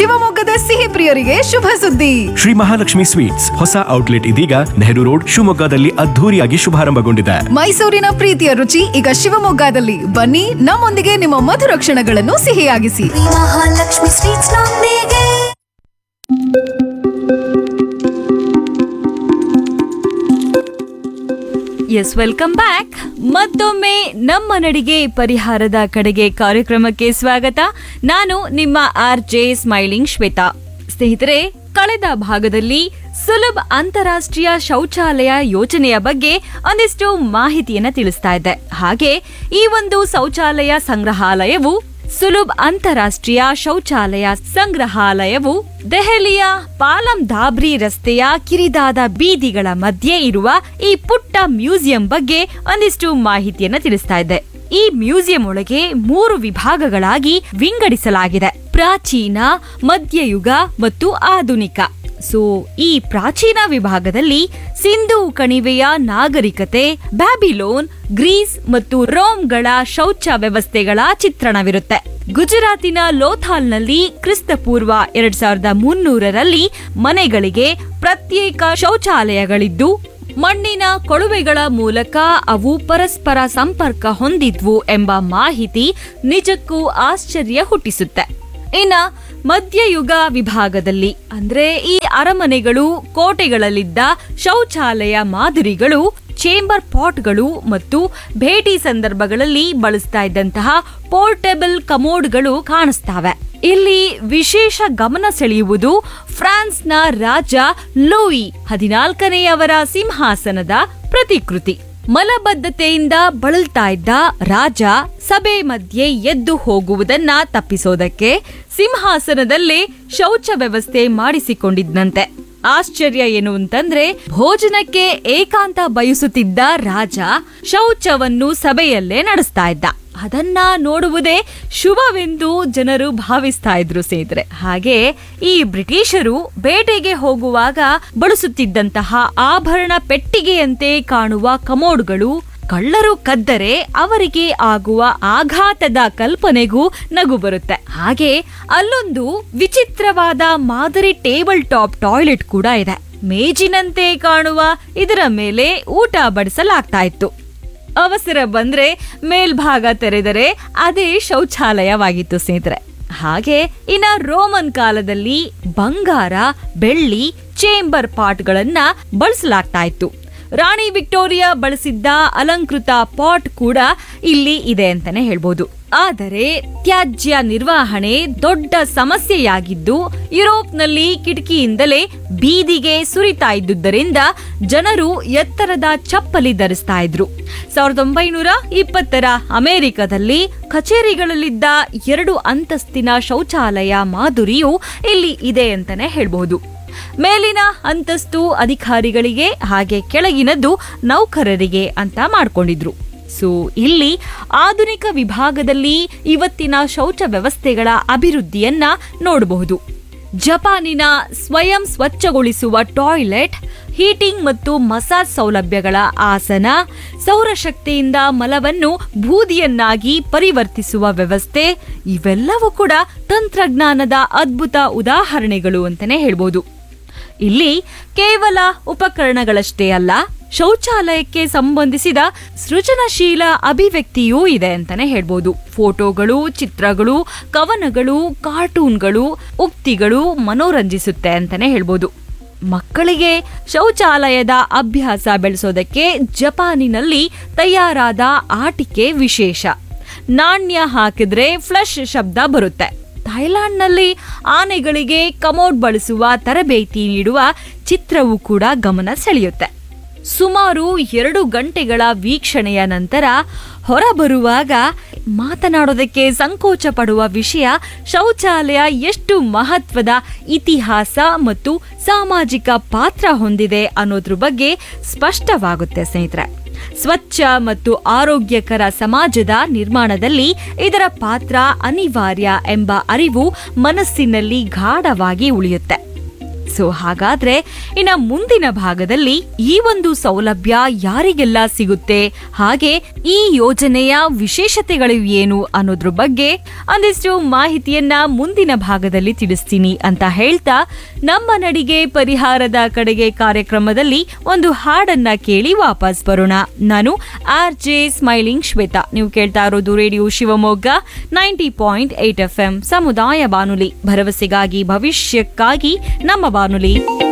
ಶಿವಮೊಗ್ಗದ ಸಿಹಿ ಪ್ರಿಯರಿಗೆ ಶುಭ ಸುದ್ದಿ ಶ್ರೀ ಮಹಾಲಕ್ಷ್ಮಿ ಸ್ವೀಟ್ಸ್ ಹೊಸ ಔಟ್ಲೆಟ್ ಇದೀಗ ನೆಹರು ರೋಡ್ ಶಿವಮೊಗ್ಗದಲ್ಲಿ ಅದ್ಧೂರಿಯಾಗಿ ಶುಭಾರಂಭಗೊಂಡಿದೆ ಮೈಸೂರಿನ ಪ್ರೀತಿಯ ರುಚಿ ಈಗ ಶಿವಮೊಗ್ಗದಲ್ಲಿ ಬನ್ನಿ ನಮ್ಮೊಂದಿಗೆ ನಿಮ್ಮ ಮಧುರ ಕ್ಷಣಗಳನ್ನು ಸಿಹಿಯಾಗಿಸಿ ಮಹಾಲಕ್ಷ್ಮಿ ಸ್ವೀಟ್ಸ್ ನೊಂದಿಗೆ ಎಸ್ ವೆಲ್ಕಮ್ ಬ್ಯಾಕ್ ಮತ್ತೊಮ್ಮೆ ನಮ್ಮ ನಡಿಗೆ ಪರಿಹಾರದ ಕಡೆಗೆ ಕಾರ್ಯಕ್ರಮಕ್ಕೆ ಸ್ವಾಗತ ನಾನು ನಿಮ್ಮ ಆರ್ ಜೆ ಸ್ಮೈಲಿಂಗ್ ಶ್ವೇತಾ ಸ್ನೇಹಿತರೆ ಕಳೆದ ಭಾಗದಲ್ಲಿ ಸುಲಭ ಅಂತಾರಾಷ್ಟ್ರೀಯ ಶೌಚಾಲಯ ಯೋಜನೆಯ ಬಗ್ಗೆ ಒಂದಿಷ್ಟು ಮಾಹಿತಿಯನ್ನ ತಿಳಿಸ್ತಾ ಇದ್ದೆ ಹಾಗೆ ಈ ಒಂದು ಶೌಚಾಲಯ ಸಂಗ್ರಹಾಲಯವು ಸುಲಭ್ ಅಂತಾರಾಷ್ಟ್ರೀಯ ಶೌಚಾಲಯ ಸಂಗ್ರಹಾಲಯವು ದೆಹಲಿಯ ಪಾಲಂ ಧಾಬ್ರಿ ರಸ್ತೆಯ ಕಿರಿದಾದ ಬೀದಿಗಳ ಮಧ್ಯೆ ಇರುವ ಈ ಪುಟ್ಟ ಮ್ಯೂಸಿಯಂ ಬಗ್ಗೆ ಒಂದಿಷ್ಟು ಮಾಹಿತಿಯನ್ನ ತಿಳಿಸ್ತಾ ಇದ್ದೆ ಈ ಮ್ಯೂಸಿಯಂ ಒಳಗೆ ಮೂರು ವಿಭಾಗಗಳಾಗಿ ವಿಂಗಡಿಸಲಾಗಿದೆ ಪ್ರಾಚೀನ ಮಧ್ಯಯುಗ ಮತ್ತು ಆಧುನಿಕ ಸೊ ಈ ಪ್ರಾಚೀನ ವಿಭಾಗದಲ್ಲಿ ಸಿಂಧು ಕಣಿವೆಯ ನಾಗರಿಕತೆ ಬ್ಯಾಬಿಲೋನ್ ಗ್ರೀಸ್ ಮತ್ತು ರೋಮ್ಗಳ ಶೌಚ ವ್ಯವಸ್ಥೆಗಳ ಚಿತ್ರಣವಿರುತ್ತೆ ಗುಜರಾತಿನ ಲೋಥಾಲ್ನಲ್ಲಿ ಕ್ರಿಸ್ತಪೂರ್ವ ಎರಡ್ ಸಾವಿರದ ಮುನ್ನೂರರಲ್ಲಿ ಮನೆಗಳಿಗೆ ಪ್ರತ್ಯೇಕ ಶೌಚಾಲಯಗಳಿದ್ದು ಮಣ್ಣಿನ ಕೊಳುವೆಗಳ ಮೂಲಕ ಅವು ಪರಸ್ಪರ ಸಂಪರ್ಕ ಹೊಂದಿದ್ವು ಎಂಬ ಮಾಹಿತಿ ನಿಜಕ್ಕೂ ಆಶ್ಚರ್ಯ ಹುಟ್ಟಿಸುತ್ತೆ ಇನ್ನ ಮಧ್ಯಯುಗ ವಿಭಾಗದಲ್ಲಿ ಅಂದ್ರೆ ಈ ಅರಮನೆಗಳು ಕೋಟೆಗಳಲ್ಲಿದ್ದ ಶೌಚಾಲಯ ಮಾದರಿಗಳು ಚೇಂಬರ್ ಪಾಟ್ಗಳು ಮತ್ತು ಭೇಟಿ ಸಂದರ್ಭಗಳಲ್ಲಿ ಬಳಸ್ತಾ ಇದ್ದಂತಹ ಪೋರ್ಟೇಬಲ್ ಕಮೋಡ್ಗಳು ಕಾಣಿಸ್ತವೆ ಇಲ್ಲಿ ವಿಶೇಷ ಗಮನ ಸೆಳೆಯುವುದು ಫ್ರಾನ್ಸ್ನ ರಾಜ ಲೂಯಿ ಹದಿನಾಲ್ಕನೆಯವರ ಸಿಂಹಾಸನದ ಪ್ರತಿಕೃತಿ ಮಲಬದ್ಧತೆಯಿಂದ ಬಳಲ್ತಾ ಇದ್ದ ರಾಜ ಸಭೆ ಮಧ್ಯೆ ಎದ್ದು ಹೋಗುವುದನ್ನ ತಪ್ಪಿಸೋದಕ್ಕೆ ಸಿಂಹಾಸನದಲ್ಲೇ ಶೌಚ ವ್ಯವಸ್ಥೆ ಮಾಡಿಸಿಕೊಂಡಿದ್ನಂತೆ ಆಶ್ಚರ್ಯ ಏನು ಅಂತಂದ್ರೆ ಭೋಜನಕ್ಕೆ ಏಕಾಂತ ಬಯಸುತ್ತಿದ್ದ ರಾಜ ಶೌಚವನ್ನು ಸಭೆಯಲ್ಲೇ ನಡೆಸ್ತಾ ಇದ್ದ ಅದನ್ನ ನೋಡುವುದೇ ಶುಭವೆಂದು ಜನರು ಭಾವಿಸ್ತಾ ಇದ್ರು ಸ್ನೇಹಿತರೆ ಹಾಗೆ ಈ ಬ್ರಿಟಿಷರು ಬೇಟೆಗೆ ಹೋಗುವಾಗ ಬಳಸುತ್ತಿದ್ದಂತಹ ಆಭರಣ ಪೆಟ್ಟಿಗೆಯಂತೆ ಕಾಣುವ ಕಮೋಡ್ಗಳು ಕಳ್ಳರು ಕದ್ದರೆ ಅವರಿಗೆ ಆಗುವ ಆಘಾತದ ಕಲ್ಪನೆಗೂ ನಗು ಬರುತ್ತೆ ಹಾಗೆ ಅಲ್ಲೊಂದು ವಿಚಿತ್ರವಾದ ಮಾದರಿ ಟೇಬಲ್ ಟಾಪ್ ಟಾಯ್ಲೆಟ್ ಕೂಡ ಇದೆ ಮೇಜಿನಂತೆ ಕಾಣುವ ಇದರ ಮೇಲೆ ಊಟ ಬಡಿಸಲಾಗ್ತಾ ಇತ್ತು ಅವಸರ ಬಂದ್ರೆ ಮೇಲ್ಭಾಗ ತೆರೆದರೆ ಅದೇ ಶೌಚಾಲಯವಾಗಿತ್ತು ಸ್ನೇಹಿತರೆ ಹಾಗೆ ಇನ್ನ ರೋಮನ್ ಕಾಲದಲ್ಲಿ ಬಂಗಾರ ಬೆಳ್ಳಿ ಚೇಂಬರ್ ಪಾಟ್ಗಳನ್ನ ಬಳಸಲಾಗ್ತಾ ಇತ್ತು ರಾಣಿ ವಿಕ್ಟೋರಿಯಾ ಬಳಸಿದ್ದ ಅಲಂಕೃತ ಪಾಟ್ ಕೂಡ ಇಲ್ಲಿ ಇದೆ ಅಂತಾನೆ ಹೇಳ್ಬೋದು ಆದರೆ ತ್ಯಾಜ್ಯ ನಿರ್ವಹಣೆ ದೊಡ್ಡ ಸಮಸ್ಯೆಯಾಗಿದ್ದು ಯುರೋಪ್ನಲ್ಲಿ ಕಿಟಕಿಯಿಂದಲೇ ಬೀದಿಗೆ ಸುರಿತಾ ಇದ್ದುದರಿಂದ ಜನರು ಎತ್ತರದ ಚಪ್ಪಲಿ ಧರಿಸ್ತಾ ಇದ್ರು ಸಾವಿರದ ಒಂಬೈನೂರ ಇಪ್ಪತ್ತರ ಅಮೆರಿಕದಲ್ಲಿ ಕಚೇರಿಗಳಲ್ಲಿದ್ದ ಎರಡು ಅಂತಸ್ತಿನ ಶೌಚಾಲಯ ಮಾಧುರಿಯು ಇಲ್ಲಿ ಇದೆ ಅಂತಾನೆ ಹೇಳ್ಬಹುದು ಮೇಲಿನ ಅಂತಸ್ತು ಅಧಿಕಾರಿಗಳಿಗೆ ಹಾಗೆ ಕೆಳಗಿನದ್ದು ನೌಕರರಿಗೆ ಅಂತ ಮಾಡ್ಕೊಂಡಿದ್ರು ಸೊ ಇಲ್ಲಿ ಆಧುನಿಕ ವಿಭಾಗದಲ್ಲಿ ಇವತ್ತಿನ ಶೌಚ ವ್ಯವಸ್ಥೆಗಳ ಅಭಿವೃದ್ಧಿಯನ್ನ ನೋಡಬಹುದು ಜಪಾನಿನ ಸ್ವಯಂ ಸ್ವಚ್ಛಗೊಳಿಸುವ ಟಾಯ್ಲೆಟ್ ಹೀಟಿಂಗ್ ಮತ್ತು ಮಸಾಜ್ ಸೌಲಭ್ಯಗಳ ಆಸನ ಸೌರಶಕ್ತಿಯಿಂದ ಮಲವನ್ನು ಬೂದಿಯನ್ನಾಗಿ ಪರಿವರ್ತಿಸುವ ವ್ಯವಸ್ಥೆ ಇವೆಲ್ಲವೂ ಕೂಡ ತಂತ್ರಜ್ಞಾನದ ಅದ್ಭುತ ಉದಾಹರಣೆಗಳು ಅಂತಾನೆ ಹೇಳ್ಬೋದು ಇಲ್ಲಿ ಕೇವಲ ಉಪಕರಣಗಳಷ್ಟೇ ಅಲ್ಲ ಶೌಚಾಲಯಕ್ಕೆ ಸಂಬಂಧಿಸಿದ ಸೃಜನಶೀಲ ಅಭಿವ್ಯಕ್ತಿಯೂ ಇದೆ ಅಂತಾನೆ ಹೇಳ್ಬೋದು ಫೋಟೋಗಳು ಚಿತ್ರಗಳು ಕವನಗಳು ಕಾರ್ಟೂನ್ಗಳು ಉಕ್ತಿಗಳು ಮನೋರಂಜಿಸುತ್ತೆ ಅಂತಾನೆ ಹೇಳ್ಬೋದು ಮಕ್ಕಳಿಗೆ ಶೌಚಾಲಯದ ಅಭ್ಯಾಸ ಬೆಳೆಸೋದಕ್ಕೆ ಜಪಾನಿನಲ್ಲಿ ತಯಾರಾದ ಆಟಿಕೆ ವಿಶೇಷ ನಾಣ್ಯ ಹಾಕಿದ್ರೆ ಫ್ಲಶ್ ಶಬ್ದ ಬರುತ್ತೆ ಥೈಲ್ಯಾಂಡ್ನಲ್ಲಿ ಆನೆಗಳಿಗೆ ಕಮೋಡ್ ಬಳಸುವ ತರಬೇತಿ ನೀಡುವ ಚಿತ್ರವೂ ಕೂಡ ಗಮನ ಸೆಳೆಯುತ್ತೆ ಸುಮಾರು ಎರಡು ಗಂಟೆಗಳ ವೀಕ್ಷಣೆಯ ನಂತರ ಹೊರಬರುವಾಗ ಮಾತನಾಡೋದಕ್ಕೆ ಸಂಕೋಚ ಪಡುವ ವಿಷಯ ಶೌಚಾಲಯ ಎಷ್ಟು ಮಹತ್ವದ ಇತಿಹಾಸ ಮತ್ತು ಸಾಮಾಜಿಕ ಪಾತ್ರ ಹೊಂದಿದೆ ಅನ್ನೋದ್ರ ಬಗ್ಗೆ ಸ್ಪಷ್ಟವಾಗುತ್ತೆ ಸ್ನೇಹಿತರೆ ಸ್ವಚ್ಛ ಮತ್ತು ಆರೋಗ್ಯಕರ ಸಮಾಜದ ನಿರ್ಮಾಣದಲ್ಲಿ ಇದರ ಪಾತ್ರ ಅನಿವಾರ್ಯ ಎಂಬ ಅರಿವು ಮನಸ್ಸಿನಲ್ಲಿ ಗಾಢವಾಗಿ ಉಳಿಯುತ್ತೆ ಸೊ ಹಾಗಾದ್ರೆ ಇನ್ನ ಮುಂದಿನ ಭಾಗದಲ್ಲಿ ಈ ಒಂದು ಸೌಲಭ್ಯ ಯಾರಿಗೆಲ್ಲ ಸಿಗುತ್ತೆ ಹಾಗೆ ಈ ಯೋಜನೆಯ ವಿಶೇಷತೆಗಳು ಏನು ಅನ್ನೋದ್ರ ಬಗ್ಗೆ ಒಂದಿಷ್ಟು ಮಾಹಿತಿಯನ್ನ ಮುಂದಿನ ಭಾಗದಲ್ಲಿ ತಿಳಿಸ್ತೀನಿ ಅಂತ ಹೇಳ್ತಾ ನಮ್ಮ ನಡಿಗೆ ಪರಿಹಾರದ ಕಡೆಗೆ ಕಾರ್ಯಕ್ರಮದಲ್ಲಿ ಒಂದು ಹಾಡನ್ನ ಕೇಳಿ ವಾಪಸ್ ಬರೋಣ ನಾನು ಆರ್ ಜೆ ಸ್ಮೈಲಿಂಗ್ ಶ್ವೇತಾ ನೀವು ಕೇಳ್ತಾ ಇರೋದು radio Shivamogga ninety point eight F M ಸಮುದಾಯ ಬಾನುಲಿ ಭರವಸೆಗಾಗಿ ಭವಿಷ್ಯಕ್ಕಾಗಿ ನಮ್ಮ ಬಾನುಲಿ